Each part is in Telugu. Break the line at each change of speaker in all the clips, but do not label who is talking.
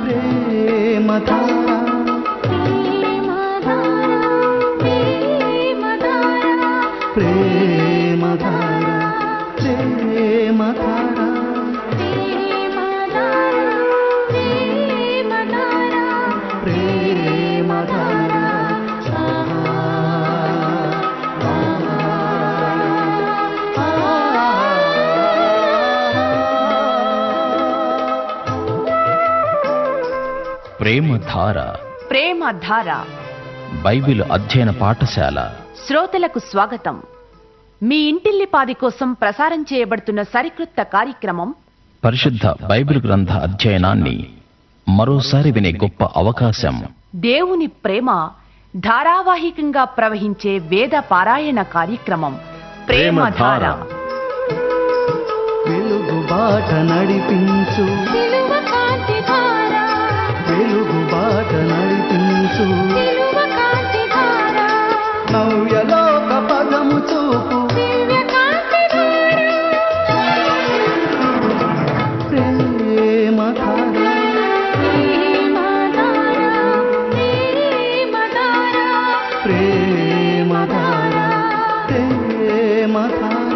ప్రేమధార ప్రేమధార ప్రేమధార ప్రేమధార
ప్రేమధార
ప్రేమ ధార
బైబిల్ అధ్యయన పాఠశాల
శ్రోతలకు స్వాగతం మీ ఇంటిల్లిపాది కోసం ప్రసారం చేయబడుతున్న సరికృత్త కార్యక్రమం
పరిశుద్ధ బైబిల్ గ్రంథ అధ్యయనాన్ని మరోసారి వినే గొప్ప అవకాశం
దేవుని ప్రేమ ధారావాహికంగా ప్రవహించే వేద పారాయణ కార్యక్రమం ప్రేమ ధార
వెలుగు బాట నడిపించు వెలుగు బాట నడిపించు నవ్యలోక పదము చూపు ప్రేమధార ప్రేమధార ప్రేమధార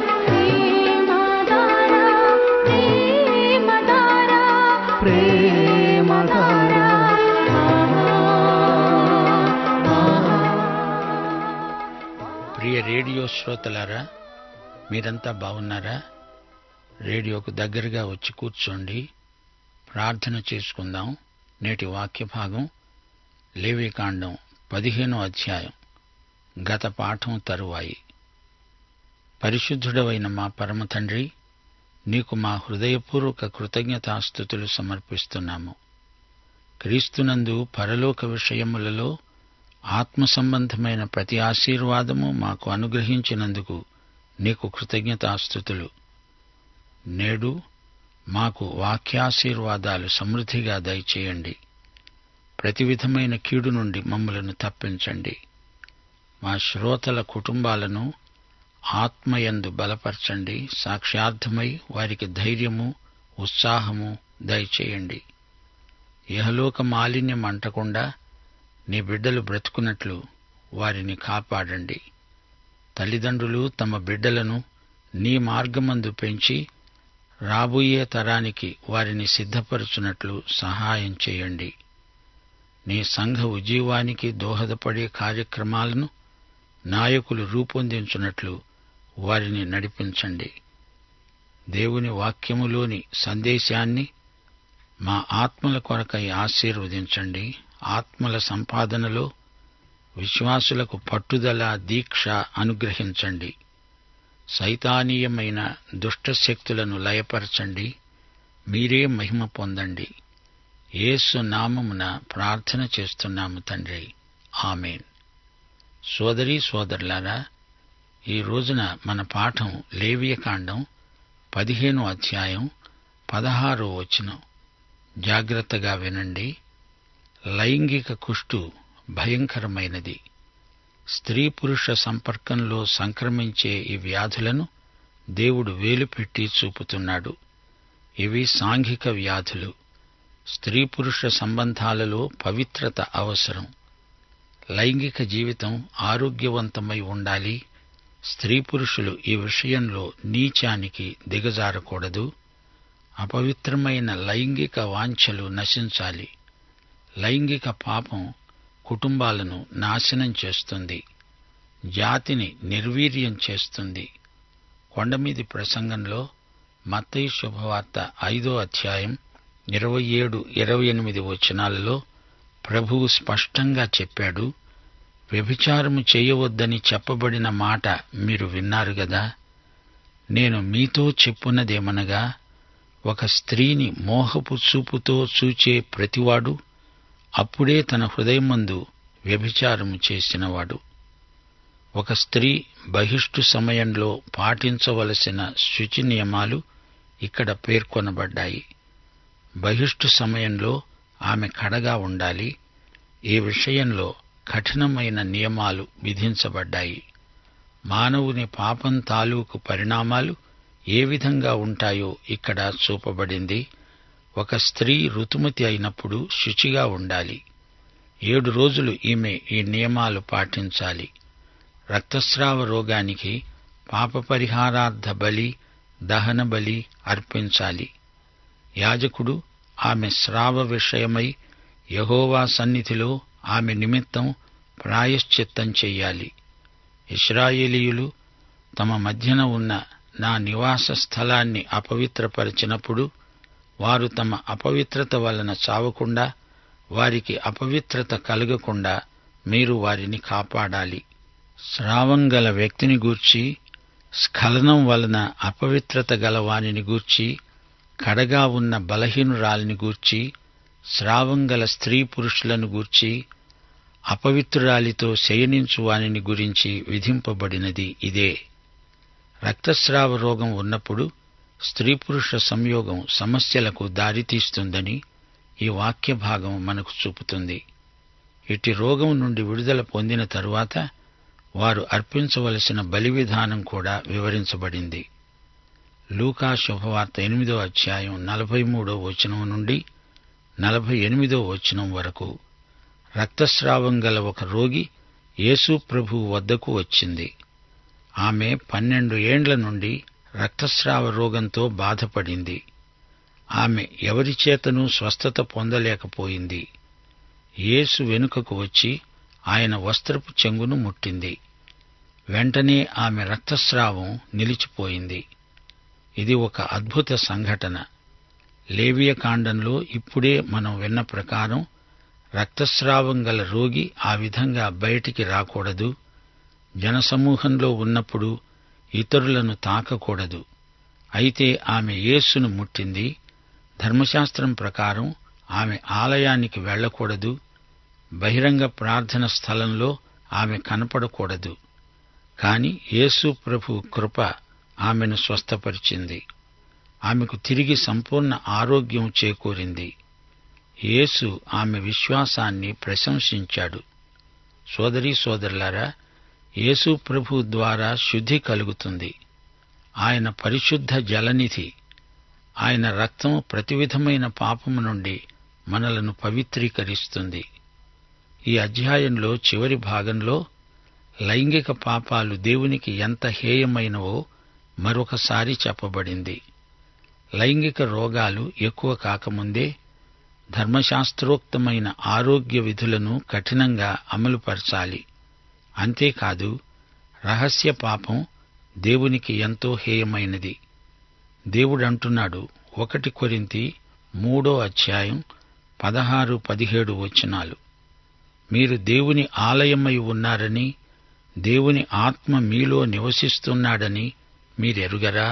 ప్రియ రేడియో శ్రోతలారా మీరంతా బాగున్నారా రేడియోకు దగ్గరగా వచ్చి కూర్చోండి ప్రార్థన చేసుకుందాం నేటి వాక్య భాగం లేవికాండం పదిహేనో అధ్యాయం గత పాఠం తరువాయి పరిశుద్ధుడవైన మా పరమ తండ్రి నీకు మా హృదయపూర్వక కృతజ్ఞతాస్థుతులు సమర్పిస్తున్నాము క్రీస్తునందు పరలోక విషయములలో ఆత్మ సంబంధమైన ప్రతి ఆశీర్వాదము మాకు అనుగ్రహించినందుకు నీకు కృతజ్ఞతాస్థుతులు నేడు మాకు వాక్యాశీర్వాదాలు సమృద్ధిగా దయచేయండి ప్రతి విధమైన కీడు నుండి మమ్మలను తప్పించండి మా శ్రోతల కుటుంబాలను ఆత్మయందు బలపరచండి సాక్ష్యార్థమై వారికి ధైర్యము ఉత్సాహము దయచేయండి ఇహలోక మాలిన్యం అంటకుండా నీ బిడ్డలు బ్రతుకున్నట్లు వారిని కాపాడండి తల్లిదండ్రులు తమ బిడ్డలను నీ మార్గమందు పెంచి రాబోయే తరానికి వారిని సిద్ధపరచునట్లు సహాయం చేయండి నీ సంఘ ఉజీవానికి దోహదపడే కార్యక్రమాలను నాయకులు రూపొందించున్నట్లు వారిని నడిపించండి దేవుని వాక్యములోని సందేశాన్ని మా ఆత్మల కొరకై ఆశీర్వదించండి ఆత్మల సంపాదనలో విశ్వాసులకు పట్టుదల దీక్ష అనుగ్రహించండి సైతానీయమైన దుష్టశక్తులను లయపరచండి మీరే మహిమ పొందండి యేసు నామమున ప్రార్థన చేస్తున్నాము తండ్రి ఆమెన్ సోదరీ సోదరులారా ఈ రోజున మన పాఠం లేవియకాండం పదిహేను అధ్యాయం పదహారో వచనం జాగ్రత్తగా వినండి లైంగిక కుష్టు భయంకరమైనది స్త్రీ పురుష సంపర్కంలో సంక్రమించే ఈ వ్యాధులను దేవుడు వేలుపెట్టి చూపుతున్నాడు ఇవి సాంఘిక వ్యాధులు స్త్రీ పురుష సంబంధాలలో పవిత్రత అవసరం లైంగిక జీవితం ఆరోగ్యవంతమై ఉండాలి స్త్రీ పురుషులు ఈ విషయంలో నీచానికి దిగజారకూడదు అపవిత్రమైన లైంగిక వాంఛలు నశించాలి లైంగిక పాపం కుటుంబాలను నాశనం చేస్తుంది జాతిని నిర్వీర్యం చేస్తుంది కొండమీది ప్రసంగంలో మత్తయి శుభవార్త ఐదో అధ్యాయం ఇరవై ఏడు ఇరవై ఎనిమిది వచనాలలో ప్రభువు స్పష్టంగా చెప్పాడు వ్యభిచారము చేయవద్దని చెప్పబడిన మాట మీరు విన్నారు గదా నేను మీతో చెప్పున్నదేమనగా ఒక స్త్రీని మోహపు చూపుతో చూచే ప్రతివాడు అప్పుడే తన హృదయమందు వ్యభిచారము చేసినవాడు ఒక స్త్రీ బహిష్టు సమయంలో పాటించవలసిన శుచి నియమాలు ఇక్కడ పేర్కొనబడ్డాయి బహిష్టు సమయంలో ఆమె కడగా ఉండాలి ఈ విషయంలో కఠినమైన నియమాలు విధించబడ్డాయి మానవుని పాపం తాలూకు పరిణామాలు ఏ విధంగా ఉంటాయో ఇక్కడ చూపబడింది ఒక స్త్రీ ఋతుమతి అయినప్పుడు శుచిగా ఉండాలి ఏడు రోజులు ఈమె ఈ నియమాలు పాటించాలి రక్తస్రావ రోగానికి పాప పరిహారార్థ బలి దహన బలి అర్పించాలి యాజకుడు ఆమె స్రావ విషయమై యహోవా సన్నిధిలో ఆమె నిమిత్తం ప్రాయశ్చిత్తం చెయ్యాలి ఇస్రాయేలీయులు తమ మధ్యన ఉన్న నా నివాస స్థలాన్ని అపవిత్రపరిచినప్పుడు వారు తమ అపవిత్రత వలన చావకుండా వారికి అపవిత్రత కలగకుండా మీరు వారిని కాపాడాలి స్రావం గల వ్యక్తిని గూర్చి స్ఖలనం వలన అపవిత్రత గల వానిని గూర్చి కడగా ఉన్న బలహీనురాలిని గూర్చి స్రావం గల స్త్రీ పురుషులను గూర్చి అపవిత్రురాలితో శయనించు వానిని గురించి విధింపబడినది ఇదే రక్తస్రావ రోగం ఉన్నప్పుడు స్త్రీ పురుష సంయోగం సమస్యలకు దారితీస్తుందని ఈ వాక్య భాగం మనకు చూపుతుంది ఇట్టి రోగం నుండి విడుదల పొందిన తరువాత వారు అర్పించవలసిన బలి విధానం కూడా వివరించబడింది లూకా శుభవార్త ఎనిమిదో అధ్యాయం నలభై మూడో వచనం నుండి నలభై ఎనిమిదో వచనం వరకు రక్తస్రావం గల ఒక రోగి యేసు ప్రభు వద్దకు వచ్చింది ఆమె పన్నెండు ఏండ్ల నుండి రక్తస్రావ రోగంతో బాధపడింది ఆమె ఎవరి చేతనూ స్వస్థత పొందలేకపోయింది యేసు వెనుకకు వచ్చి ఆయన వస్త్రపు చెంగును ముట్టింది వెంటనే ఆమె రక్తస్రావం నిలిచిపోయింది ఇది ఒక అద్భుత సంఘటన లేవియ కాండంలో ఇప్పుడే మనం విన్న ప్రకారం రక్తస్రావం గల రోగి ఆ విధంగా బయటికి రాకూడదు జనసమూహంలో ఉన్నప్పుడు ఇతరులను తాకకూడదు అయితే ఆమె యేసును ముట్టింది ధర్మశాస్త్రం ప్రకారం ఆమె ఆలయానికి వెళ్ళకూడదు బహిరంగ ప్రార్థన స్థలంలో ఆమె కనపడకూడదు కాని యేసు ప్రభు కృప ఆమెను స్వస్థపరిచింది ఆమెకు తిరిగి సంపూర్ణ ఆరోగ్యం చేకూరింది యేసు ఆమె విశ్వాసాన్ని ప్రశంసించాడు సోదరీ సోదరులారా యేసు ప్రభు ద్వారా శుద్ధి కలుగుతుంది ఆయన పరిశుద్ధ జలనిధి ఆయన రక్తం ప్రతి విధమైన పాపము నుండి మనలను పవిత్రీకరిస్తుంది ఈ అధ్యాయంలో చివరి భాగంలో లైంగిక పాపాలు దేవునికి ఎంత హేయమైనవో మరొకసారి చెప్పబడింది లైంగిక రోగాలు ఎక్కువ కాకముందే ధర్మశాస్త్రోక్తమైన ఆరోగ్య విధులను కఠినంగా అమలుపరచాలి అంతేకాదు రహస్య పాపం దేవునికి ఎంతో హేయమైనది దేవుడంటున్నాడు ఒకటి కొరింతి మూడో అధ్యాయం పదహారు పదిహేడు వచనాలు మీరు దేవుని ఆలయమై ఉన్నారని దేవుని ఆత్మ మీలో నివసిస్తున్నాడని మీరెరుగరా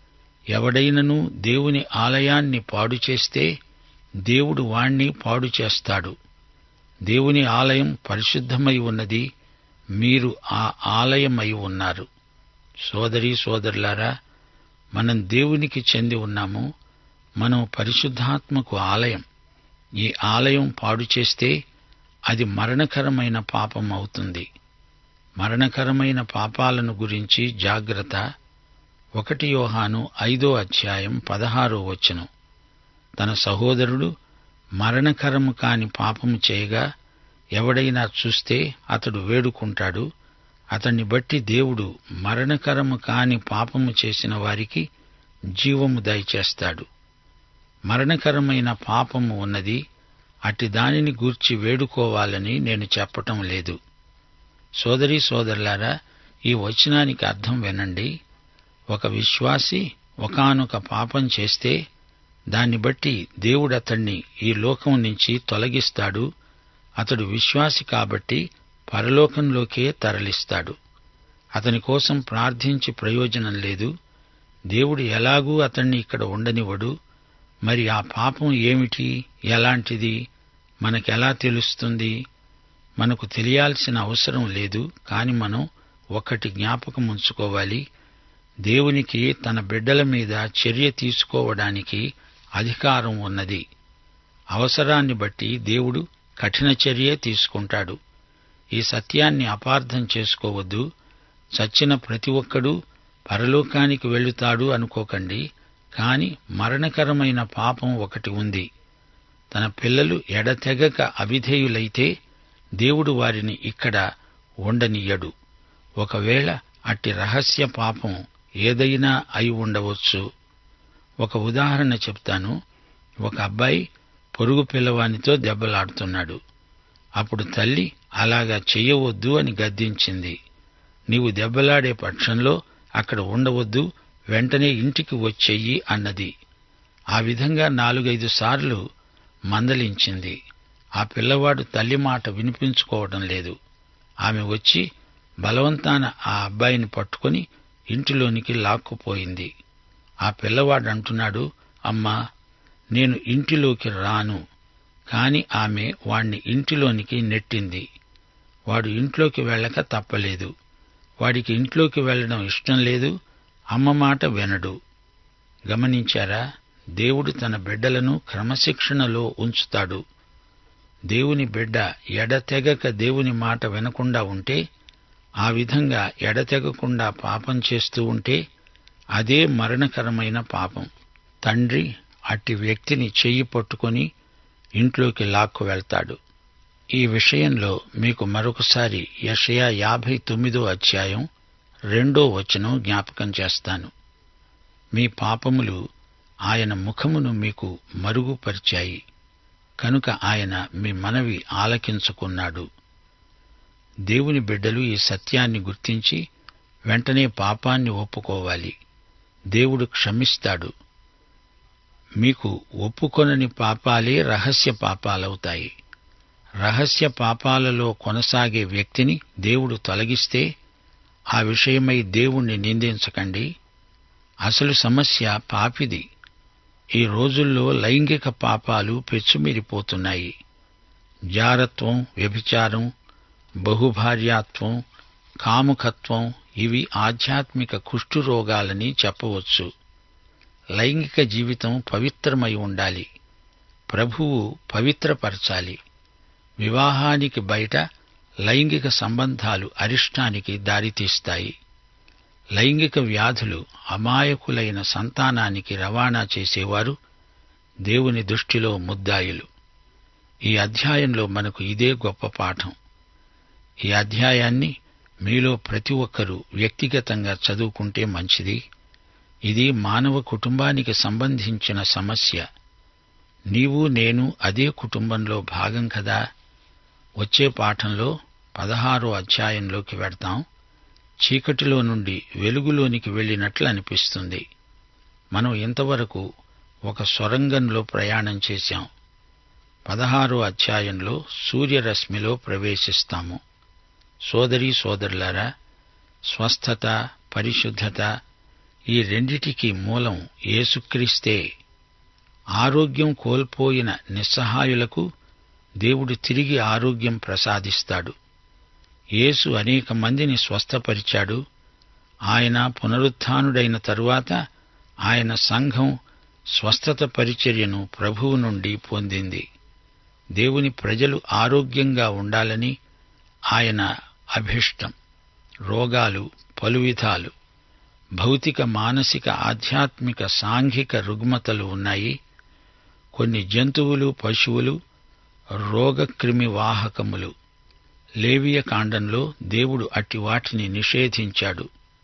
ఎవడైనను దేవుని ఆలయాన్ని పాడు చేస్తే దేవుడు వాణ్ణి పాడు చేస్తాడు దేవుని ఆలయం పరిశుద్ధమై ఉన్నది మీరు ఆ ఆలయమై ఉన్నారు సోదరీ సోదరులారా మనం దేవునికి చెంది ఉన్నాము మనం పరిశుద్ధాత్మకు ఆలయం ఈ ఆలయం పాడు చేస్తే అది మరణకరమైన పాపం అవుతుంది మరణకరమైన పాపాలను గురించి జాగ్రత్త ఒకటి యోహాను ఐదో అధ్యాయం పదహారో వచనం తన సహోదరుడు మరణకరము కాని పాపము చేయగా ఎవడైనా చూస్తే అతడు వేడుకుంటాడు అతన్ని బట్టి దేవుడు మరణకరము కాని పాపము చేసిన వారికి జీవము దయచేస్తాడు మరణకరమైన పాపము ఉన్నది అట్టి దానిని గూర్చి వేడుకోవాలని నేను చెప్పటం లేదు సోదరీ సోదరులారా ఈ వచనానికి అర్థం వినండి ఒక విశ్వాసి ఒకానొక పాపం చేస్తే దాన్ని బట్టి దేవుడు అతణ్ణి ఈ లోకం నుంచి తొలగిస్తాడు అతడు విశ్వాసి కాబట్టి పరలోకంలోకే తరలిస్తాడు అతని కోసం ప్రార్థించి ప్రయోజనం లేదు దేవుడు ఎలాగూ అతణ్ణి ఇక్కడ ఉండనివ్వడు మరి ఆ పాపం ఏమిటి ఎలాంటిది మనకెలా తెలుస్తుంది మనకు తెలియాల్సిన అవసరం లేదు కాని మనం ఒకటి జ్ఞాపకం ఉంచుకోవాలి దేవునికి తన బిడ్డల మీద చర్య తీసుకోవడానికి అధికారం ఉన్నది అవసరాన్ని బట్టి దేవుడు కఠిన చర్యే తీసుకుంటాడు ఈ సత్యాన్ని అపార్థం చేసుకోవద్దు చచ్చిన ప్రతి ఒక్కడూ పరలోకానికి వెళుతాడు అనుకోకండి కాని మరణకరమైన పాపం ఒకటి ఉంది తన పిల్లలు ఎడతెగక అవిధేయులైతే దేవుడు వారిని ఇక్కడ ఉండనియ్యడు ఒకవేళ అట్టి రహస్య పాపం ఏదైనా అయి ఉండవచ్చు ఒక ఉదాహరణ చెప్తాను ఒక అబ్బాయి పొరుగు పిల్లవానితో దెబ్బలాడుతున్నాడు అప్పుడు తల్లి అలాగా చెయ్యవద్దు అని గద్దించింది నీవు దెబ్బలాడే పక్షంలో అక్కడ ఉండవద్దు వెంటనే ఇంటికి వచ్చెయ్యి అన్నది ఆ విధంగా నాలుగైదు సార్లు మందలించింది ఆ పిల్లవాడు తల్లి మాట వినిపించుకోవడం లేదు ఆమె వచ్చి బలవంతాన ఆ అబ్బాయిని పట్టుకొని ఇంటిలోనికి లాక్కుపోయింది ఆ పిల్లవాడు అంటున్నాడు అమ్మా నేను ఇంటిలోకి రాను కాని ఆమె వాణ్ణి ఇంటిలోనికి నెట్టింది వాడు ఇంట్లోకి వెళ్ళక తప్పలేదు వాడికి ఇంట్లోకి వెళ్ళడం ఇష్టం లేదు అమ్మ మాట వినడు గమనించారా దేవుడు తన బిడ్డలను క్రమశిక్షణలో ఉంచుతాడు దేవుని బిడ్డ ఎడతెగక దేవుని మాట వినకుండా ఉంటే ఆ విధంగా ఎడతెగకుండా పాపం చేస్తూ ఉంటే అదే మరణకరమైన పాపం తండ్రి అట్టి వ్యక్తిని చెయ్యి పట్టుకొని ఇంట్లోకి లాక్కు వెళ్తాడు ఈ విషయంలో మీకు మరొకసారి యషయా యాభై తొమ్మిదో అధ్యాయం రెండో వచనం జ్ఞాపకం చేస్తాను మీ పాపములు ఆయన ముఖమును మీకు మరుగుపరిచాయి కనుక ఆయన మీ మనవి ఆలకించుకున్నాడు దేవుని బిడ్డలు ఈ సత్యాన్ని గుర్తించి వెంటనే పాపాన్ని ఒప్పుకోవాలి దేవుడు క్షమిస్తాడు మీకు ఒప్పుకొనని పాపాలే రహస్య పాపాలవుతాయి రహస్య పాపాలలో కొనసాగే వ్యక్తిని దేవుడు తొలగిస్తే ఆ విషయమై దేవుణ్ణి నిందించకండి అసలు సమస్య పాపిది ఈ రోజుల్లో లైంగిక పాపాలు పెచ్చుమీరిపోతున్నాయి జారత్వం వ్యభిచారం బహుభార్యాత్వం కాముకత్వం ఇవి ఆధ్యాత్మిక కుష్ఠురోగాలని చెప్పవచ్చు లైంగిక జీవితం పవిత్రమై ఉండాలి ప్రభువు పవిత్రపరచాలి వివాహానికి బయట లైంగిక సంబంధాలు అరిష్టానికి దారితీస్తాయి లైంగిక వ్యాధులు అమాయకులైన సంతానానికి రవాణా చేసేవారు దేవుని దృష్టిలో ముద్దాయిలు ఈ అధ్యాయంలో మనకు ఇదే గొప్ప పాఠం ఈ అధ్యాయాన్ని మీలో ప్రతి ఒక్కరూ వ్యక్తిగతంగా చదువుకుంటే మంచిది ఇది మానవ కుటుంబానికి సంబంధించిన సమస్య నీవు నేను అదే కుటుంబంలో భాగం కదా వచ్చే పాఠంలో పదహారో అధ్యాయంలోకి వెడతాం చీకటిలో నుండి వెలుగులోనికి వెళ్ళినట్లు అనిపిస్తుంది మనం ఇంతవరకు ఒక సొరంగంలో ప్రయాణం చేశాం పదహారో అధ్యాయంలో సూర్యరశ్మిలో ప్రవేశిస్తాము సోదరీ సోదరులారా స్వస్థత పరిశుద్ధత ఈ రెండిటికి మూలం యేసుక్రీస్తే ఆరోగ్యం కోల్పోయిన నిస్సహాయులకు దేవుడు తిరిగి ఆరోగ్యం ప్రసాదిస్తాడు యేసు అనేక మందిని స్వస్థపరిచాడు ఆయన పునరుత్థానుడైన తరువాత ఆయన సంఘం స్వస్థత పరిచర్యను ప్రభువు నుండి పొందింది దేవుని ప్రజలు ఆరోగ్యంగా ఉండాలని ఆయన అభిష్టం రోగాలు పలువిధాలు భౌతిక మానసిక ఆధ్యాత్మిక సాంఘిక రుగ్మతలు ఉన్నాయి కొన్ని జంతువులు పశువులు రోగక్రిమి వాహకములు లేవియ కాండంలో దేవుడు అట్టి వాటిని నిషేధించాడు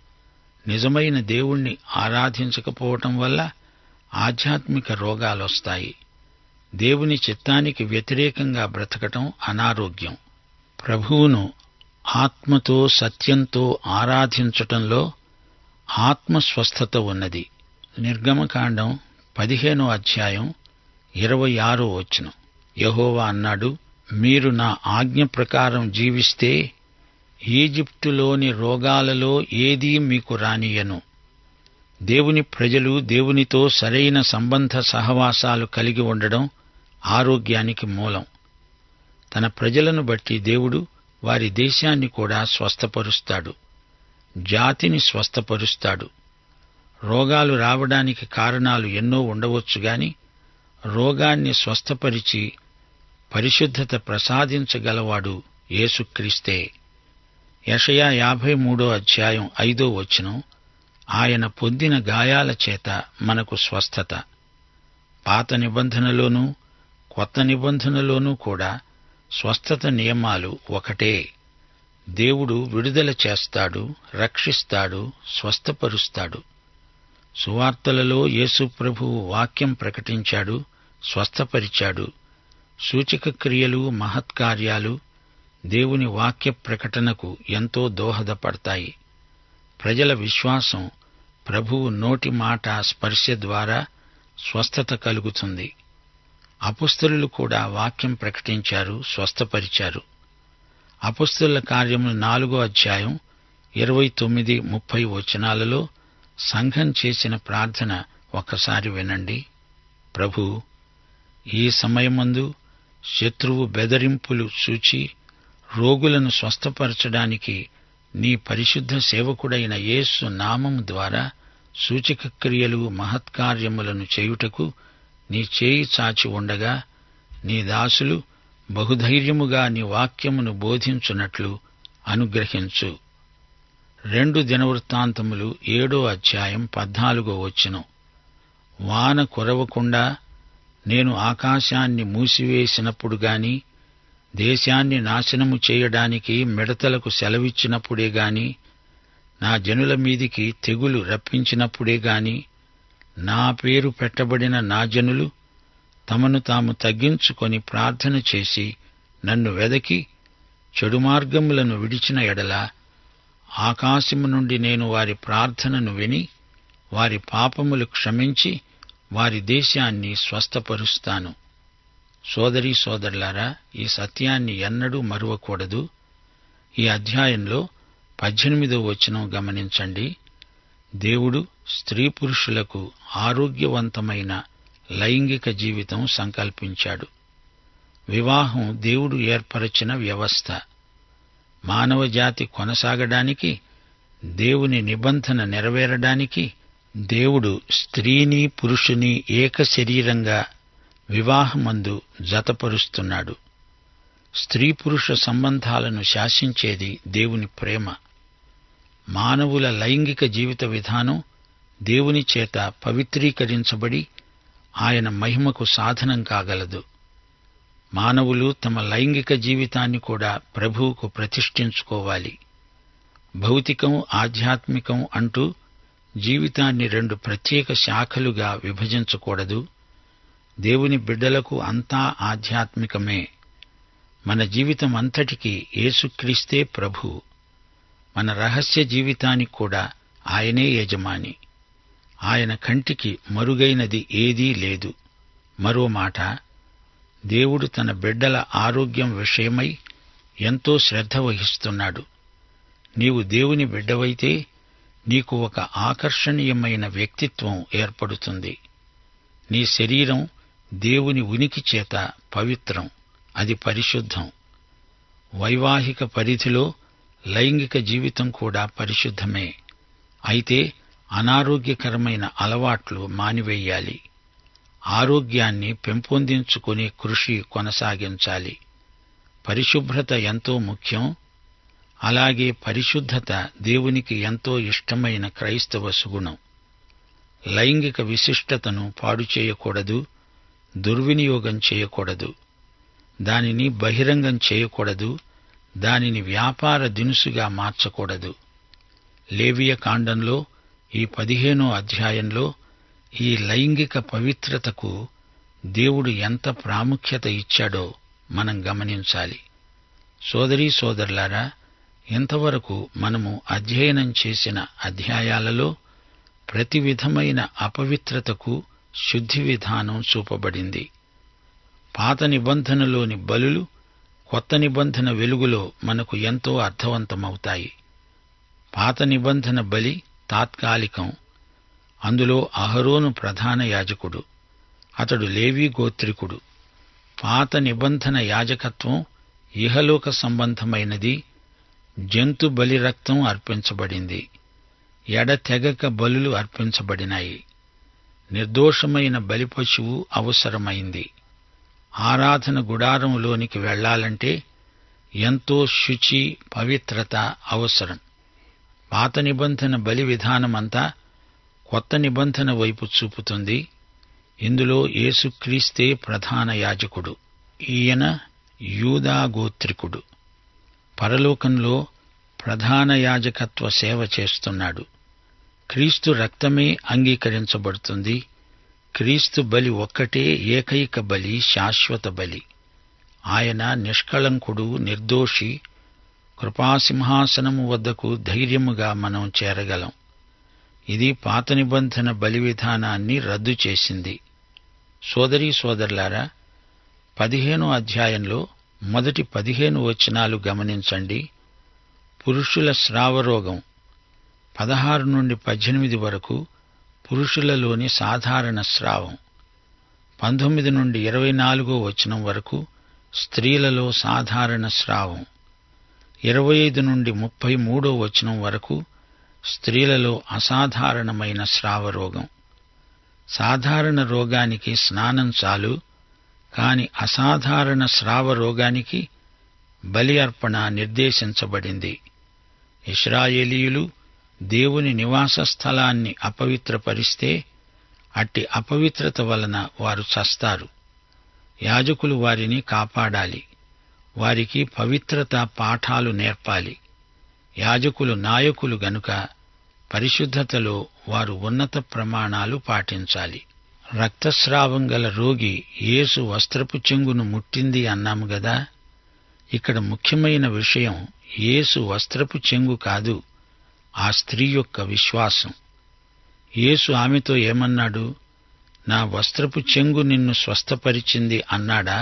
నిజమైన దేవుణ్ణి ఆరాధించకపోవటం వల్ల ఆధ్యాత్మిక రోగాలొస్తాయి దేవుని చిత్తానికి వ్యతిరేకంగా బ్రతకటం అనారోగ్యం ప్రభువును ఆత్మతో సత్యంతో ఆరాధించటంలో ఆత్మస్వస్థత ఉన్నది నిర్గమకాండం పదిహేనో అధ్యాయం ఇరవై ఆరో వచనం యహోవా అన్నాడు మీరు నా ఆజ్ఞ ప్రకారం జీవిస్తే ఈజిప్టులోని రోగాలలో ఏదీ మీకు రానియను దేవుని ప్రజలు దేవునితో సరైన సంబంధ సహవాసాలు కలిగి ఉండడం ఆరోగ్యానికి మూలం తన ప్రజలను బట్టి దేవుడు వారి దేశాన్ని కూడా స్వస్థపరుస్తాడు జాతిని స్వస్థపరుస్తాడు రోగాలు రావడానికి కారణాలు ఎన్నో ఉండవచ్చు గాని రోగాన్ని స్వస్థపరిచి పరిశుద్ధత ప్రసాదించగలవాడు యేసుక్రీస్తే యషయా యాభై మూడో అధ్యాయం ఐదో వచనం ఆయన పొందిన గాయాల చేత మనకు స్వస్థత పాత నిబంధనలోనూ కొత్త నిబంధనలోనూ కూడా స్వస్థత నియమాలు ఒకటే దేవుడు విడుదల చేస్తాడు రక్షిస్తాడు స్వస్థపరుస్తాడు సువార్తలలో యేసు ప్రభువు వాక్యం ప్రకటించాడు స్వస్థపరిచాడు సూచక క్రియలు మహత్కార్యాలు దేవుని వాక్య ప్రకటనకు ఎంతో దోహదపడతాయి ప్రజల విశ్వాసం ప్రభువు నోటి మాట స్పర్శ ద్వారా స్వస్థత కలుగుతుంది అపుస్తలులు కూడా వాక్యం ప్రకటించారు స్వస్థపరిచారు అపుస్తల కార్యములు నాలుగో అధ్యాయం ఇరవై తొమ్మిది ముప్పై వచనాలలో సంఘం చేసిన ప్రార్థన ఒక్కసారి వినండి ప్రభు ఈ సమయమందు శత్రువు బెదరింపులు చూచి రోగులను స్వస్థపరచడానికి నీ పరిశుద్ధ సేవకుడైన యేసు నామము ద్వారా సూచక క్రియలు మహత్కార్యములను చేయుటకు నీ చేయి చాచి ఉండగా నీ దాసులు బహుధైర్యముగా నీ వాక్యమును బోధించున్నట్లు అనుగ్రహించు రెండు దినవృత్తాంతములు ఏడో అధ్యాయం పద్నాలుగో వచ్చును వాన కురవకుండా నేను ఆకాశాన్ని మూసివేసినప్పుడు గాని దేశాన్ని నాశనము చేయడానికి మిడతలకు సెలవిచ్చినప్పుడే గాని నా జనుల మీదికి తెగులు రప్పించినప్పుడే గాని నా పేరు పెట్టబడిన నా జనులు తమను తాము తగ్గించుకొని ప్రార్థన చేసి నన్ను వెదకి చెడు మార్గములను విడిచిన ఎడల ఆకాశము నుండి నేను వారి ప్రార్థనను విని వారి పాపములు క్షమించి వారి దేశాన్ని స్వస్థపరుస్తాను సోదరీ సోదరులారా ఈ సత్యాన్ని ఎన్నడూ మరువకూడదు ఈ అధ్యాయంలో పద్దెనిమిదో వచనం గమనించండి దేవుడు స్త్రీ పురుషులకు ఆరోగ్యవంతమైన లైంగిక జీవితం సంకల్పించాడు వివాహం దేవుడు ఏర్పరచిన వ్యవస్థ మానవ జాతి కొనసాగడానికి దేవుని నిబంధన నెరవేరడానికి దేవుడు స్త్రీని పురుషుని ఏక శరీరంగా వివాహమందు జతపరుస్తున్నాడు స్త్రీ పురుష సంబంధాలను శాసించేది దేవుని ప్రేమ మానవుల లైంగిక జీవిత విధానం దేవుని చేత పవిత్రీకరించబడి ఆయన మహిమకు సాధనం కాగలదు మానవులు తమ లైంగిక జీవితాన్ని కూడా ప్రభువుకు ప్రతిష్ఠించుకోవాలి భౌతికం ఆధ్యాత్మికం అంటూ జీవితాన్ని రెండు ప్రత్యేక శాఖలుగా విభజించకూడదు దేవుని బిడ్డలకు అంతా ఆధ్యాత్మికమే మన జీవితం అంతటికీ యేసుక్రీస్తే ప్రభు మన రహస్య జీవితానికి కూడా ఆయనే యజమాని ఆయన కంటికి మరుగైనది ఏదీ లేదు మరో మాట దేవుడు తన బిడ్డల ఆరోగ్యం విషయమై ఎంతో శ్రద్ధ వహిస్తున్నాడు నీవు దేవుని బిడ్డవైతే నీకు ఒక ఆకర్షణీయమైన వ్యక్తిత్వం ఏర్పడుతుంది నీ శరీరం దేవుని ఉనికి చేత పవిత్రం అది పరిశుద్ధం వైవాహిక పరిధిలో లైంగిక జీవితం కూడా పరిశుద్ధమే అయితే అనారోగ్యకరమైన అలవాట్లు మానివేయాలి ఆరోగ్యాన్ని పెంపొందించుకునే కృషి కొనసాగించాలి పరిశుభ్రత ఎంతో ముఖ్యం అలాగే పరిశుద్ధత దేవునికి ఎంతో ఇష్టమైన క్రైస్తవ సుగుణం లైంగిక విశిష్టతను పాడు చేయకూడదు దుర్వినియోగం చేయకూడదు దానిని బహిరంగం చేయకూడదు దానిని వ్యాపార దినుసుగా మార్చకూడదు లేవియ కాండంలో ఈ పదిహేనో అధ్యాయంలో ఈ లైంగిక పవిత్రతకు దేవుడు ఎంత ప్రాముఖ్యత ఇచ్చాడో మనం గమనించాలి సోదరీ సోదరులారా ఇంతవరకు మనము అధ్యయనం చేసిన అధ్యాయాలలో ప్రతి విధమైన అపవిత్రతకు శుద్ధి విధానం చూపబడింది పాత నిబంధనలోని బలులు కొత్త నిబంధన వెలుగులో మనకు ఎంతో అర్థవంతమవుతాయి పాత నిబంధన బలి తాత్కాలికం అందులో అహరోను ప్రధాన యాజకుడు అతడు లేవీ గోత్రికుడు పాత నిబంధన యాజకత్వం ఇహలోక సంబంధమైనది జంతు బలి రక్తం అర్పించబడింది ఎడతెగక బలులు అర్పించబడినాయి నిర్దోషమైన బలిపశువు అవసరమైంది ఆరాధన గుడారంలోనికి వెళ్లాలంటే ఎంతో శుచి పవిత్రత అవసరం పాత నిబంధన బలి విధానమంతా కొత్త నిబంధన వైపు చూపుతుంది ఇందులో యేసుక్రీస్తే ప్రధాన యాజకుడు ఈయన యూదా గోత్రికుడు పరలోకంలో ప్రధాన యాజకత్వ సేవ చేస్తున్నాడు క్రీస్తు రక్తమే అంగీకరించబడుతుంది క్రీస్తు బలి ఒక్కటే ఏకైక బలి శాశ్వత బలి ఆయన నిష్కళంకుడు నిర్దోషి కృపాసింహాసనము వద్దకు ధైర్యముగా మనం చేరగలం ఇది పాత నిబంధన బలి విధానాన్ని రద్దు చేసింది సోదరీ సోదరులారా పదిహేనో అధ్యాయంలో మొదటి పదిహేను వచనాలు గమనించండి పురుషుల స్రావరోగం పదహారు నుండి పద్దెనిమిది వరకు పురుషులలోని సాధారణ స్రావం పంతొమ్మిది నుండి ఇరవై నాలుగో వచనం వరకు స్త్రీలలో సాధారణ స్రావం ఇరవై ఐదు నుండి ముప్పై మూడో వచనం వరకు స్త్రీలలో అసాధారణమైన స్రావరోగం సాధారణ రోగానికి స్నానం చాలు కాని అసాధారణ స్రావ రోగానికి బలి అర్పణ నిర్దేశించబడింది ఇస్రాయేలీయులు దేవుని నివాస స్థలాన్ని అపవిత్రపరిస్తే అట్టి అపవిత్రత వలన వారు చస్తారు యాజకులు వారిని కాపాడాలి వారికి పవిత్రత పాఠాలు నేర్పాలి యాజకులు నాయకులు గనుక పరిశుద్ధతలో వారు ఉన్నత ప్రమాణాలు పాటించాలి రక్తస్రావం గల రోగి యేసు వస్త్రపు చెంగును ముట్టింది అన్నాము గదా ఇక్కడ ముఖ్యమైన విషయం యేసు వస్త్రపు చెంగు కాదు ఆ స్త్రీ యొక్క విశ్వాసం యేసు ఆమెతో ఏమన్నాడు నా వస్త్రపు చెంగు నిన్ను స్వస్థపరిచింది అన్నాడా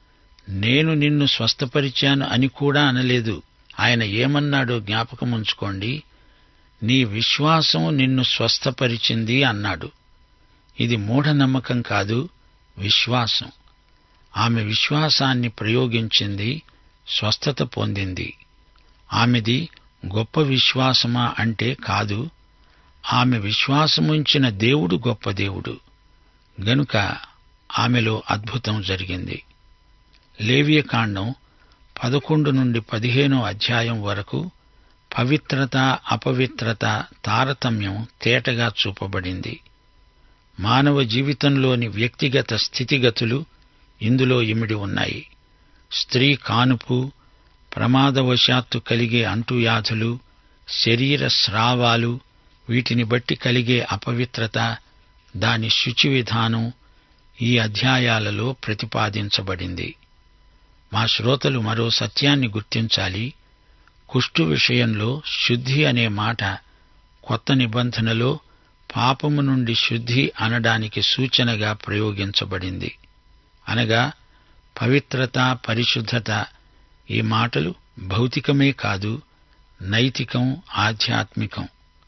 నేను నిన్ను స్వస్థపరిచాను అని కూడా అనలేదు ఆయన ఏమన్నాడో జ్ఞాపకముంచుకోండి నీ విశ్వాసం నిన్ను స్వస్థపరిచింది అన్నాడు ఇది మూఢనమ్మకం కాదు విశ్వాసం ఆమె విశ్వాసాన్ని ప్రయోగించింది స్వస్థత పొందింది ఆమెది గొప్ప విశ్వాసమా అంటే కాదు ఆమె విశ్వాసముంచిన దేవుడు గొప్ప దేవుడు గనుక ఆమెలో అద్భుతం జరిగింది లేవియకాండం పదకొండు నుండి పదిహేనో అధ్యాయం వరకు పవిత్రత అపవిత్రత తారతమ్యం తేటగా చూపబడింది మానవ జీవితంలోని వ్యక్తిగత స్థితిగతులు ఇందులో ఇమిడి ఉన్నాయి స్త్రీ కానుపు ప్రమాదవశాత్తు కలిగే అంటువ్యాధులు శరీర స్రావాలు వీటిని బట్టి కలిగే అపవిత్రత దాని శుచి విధానం ఈ అధ్యాయాలలో ప్రతిపాదించబడింది మా శ్రోతలు మరో సత్యాన్ని గుర్తించాలి కుష్టు విషయంలో శుద్ధి అనే మాట కొత్త నిబంధనలో పాపము నుండి శుద్ధి అనడానికి సూచనగా ప్రయోగించబడింది అనగా పవిత్రత పరిశుద్ధత ఈ మాటలు భౌతికమే కాదు నైతికం ఆధ్యాత్మికం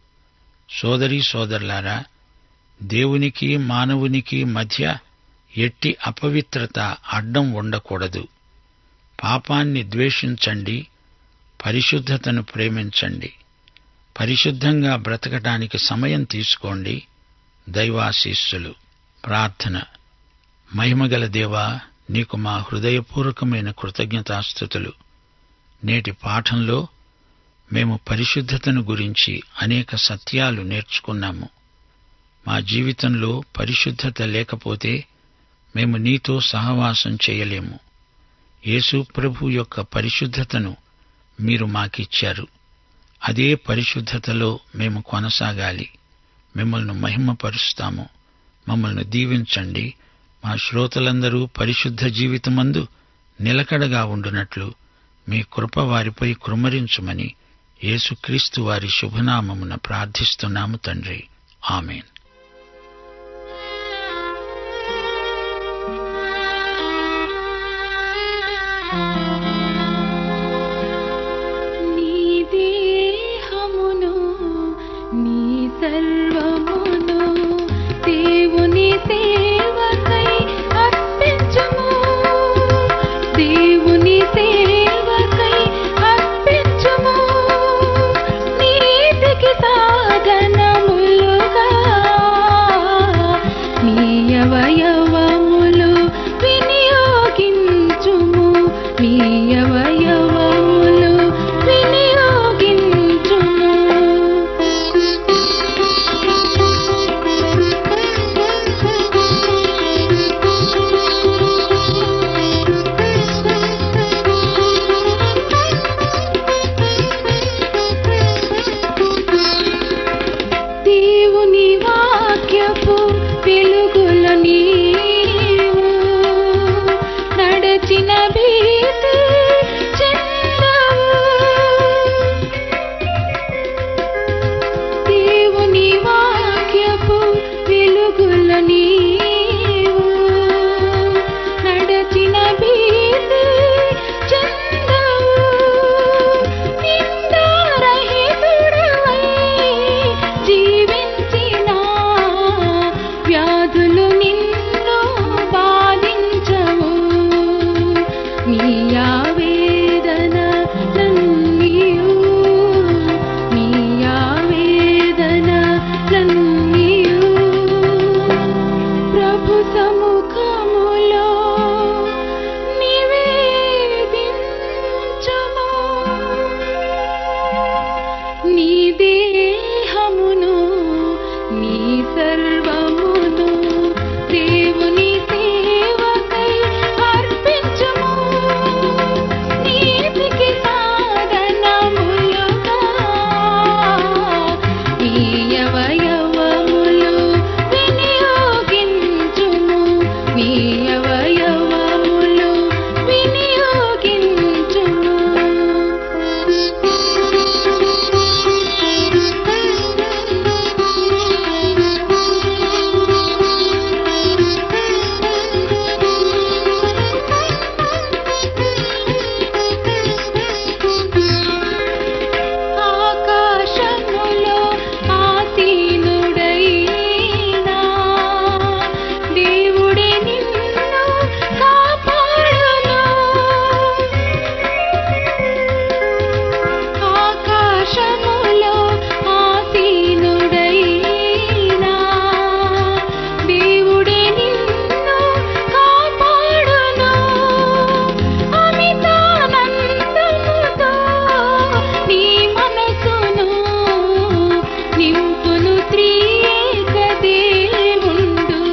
సోదరీ సోదరులారా దేవునికి మానవునికి మధ్య ఎట్టి అపవిత్రత అడ్డం ఉండకూడదు పాపాన్ని ద్వేషించండి పరిశుద్ధతను ప్రేమించండి పరిశుద్ధంగా బ్రతకటానికి సమయం తీసుకోండి దైవాశీస్సులు ప్రార్థన మహిమగల దేవా నీకు మా హృదయపూర్వకమైన కృతజ్ఞతాస్థుతులు నేటి పాఠంలో మేము పరిశుద్ధతను గురించి అనేక సత్యాలు నేర్చుకున్నాము మా జీవితంలో పరిశుద్ధత లేకపోతే మేము నీతో సహవాసం చేయలేము యేసు ప్రభు యొక్క పరిశుద్ధతను మీరు మాకిచ్చారు అదే పరిశుద్ధతలో మేము కొనసాగాలి మిమ్మల్ని మహిమపరుస్తాము మమ్మల్ని దీవించండి మా శ్రోతలందరూ పరిశుద్ధ జీవితమందు నిలకడగా ఉండునట్లు మీ కృప వారిపై కృమరించుమని యేసుక్రీస్తు వారి శుభనామమున ప్రార్థిస్తున్నాము తండ్రి ఆమెన్
నీ దేహమును నీ సర్వమును దేవుని సేవకై అర్పించుము దేవుని సేవకై అర్పించుము నీతికి సాధనములుగా వినబీసి చందవు నిందారహితుడవై జీవించిన వ్యాధులు నిన్ను బాధించవు నీ ఆవేదన నన్నియు నీ ఆవేదన నన్నియు ప్రభు సముఖములో నివేదించుము నీ దేహమును నీ సర్వమును దేవుని సేవకై అర్పించుము నీతికి సాధనములుగా నీ అవయవములు వినియోగించుము నీ అవయవములు వినియోగించుము ఆకాశములో ఆసీనుడైనా దేవుడే నిన్ను కాపాడును ఆకాశములో ఆసీనుడైనా దేవుడే నిన్ను కాపాడును అమితానందముతో నీ మనసును నింపును త్రియేక దేవుండు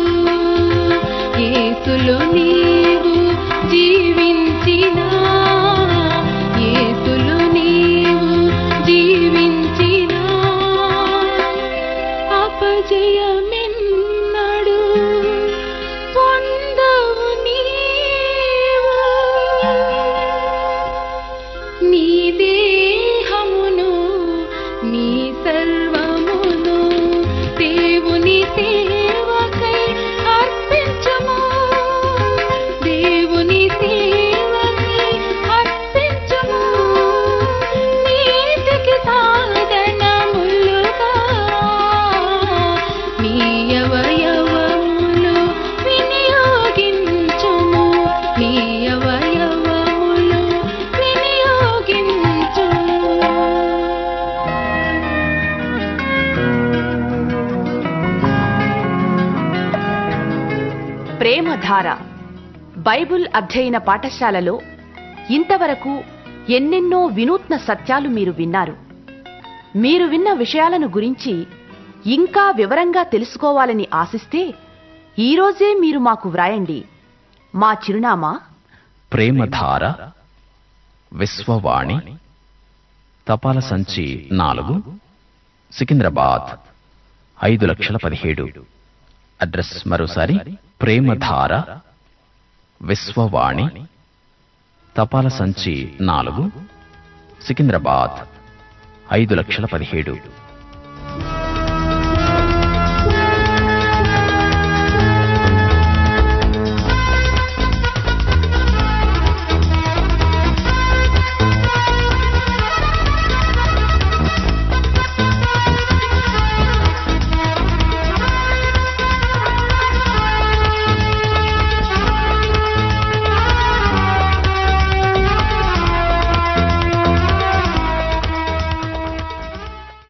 యేసులో నీవు జీవించినా యేసులో నీవు జీవించినా అపజయమెన్నడు పొందవు నీవు నీ దేహమును నీ సర్వమును దేవుని సేవకై అర్పించము దేవుని సేవకై అర్పించము నీతికి సాధనములుగా నీ అవయవములు వినియోగించుము నీ అవయవములు వినియోగించుము
ప్రేమధార బైబుల్ అధ్యయన పాఠశాలలో ఇంతవరకు ఎన్నెన్నో వినూత్న సత్యాలు మీరు విన్నారు మీరు విన్న విషయాలను గురించి ఇంకా వివరంగా తెలుసుకోవాలని ఆశిస్తే ఈరోజే మీరు మాకు వ్రాయండి మా చిరునామా
ప్రేమధార విశ్వవాణి తపాల సంచి నాలుగు సికింద్రాబాద్ ఐదు లక్షల పదిహేడు అడ్రస్ మరోసారి ప్రేమధార విశ్వవాణి తపాల సంచి నాలుగు సికింద్రాబాద్ ఐదు లక్షల పదిహేడు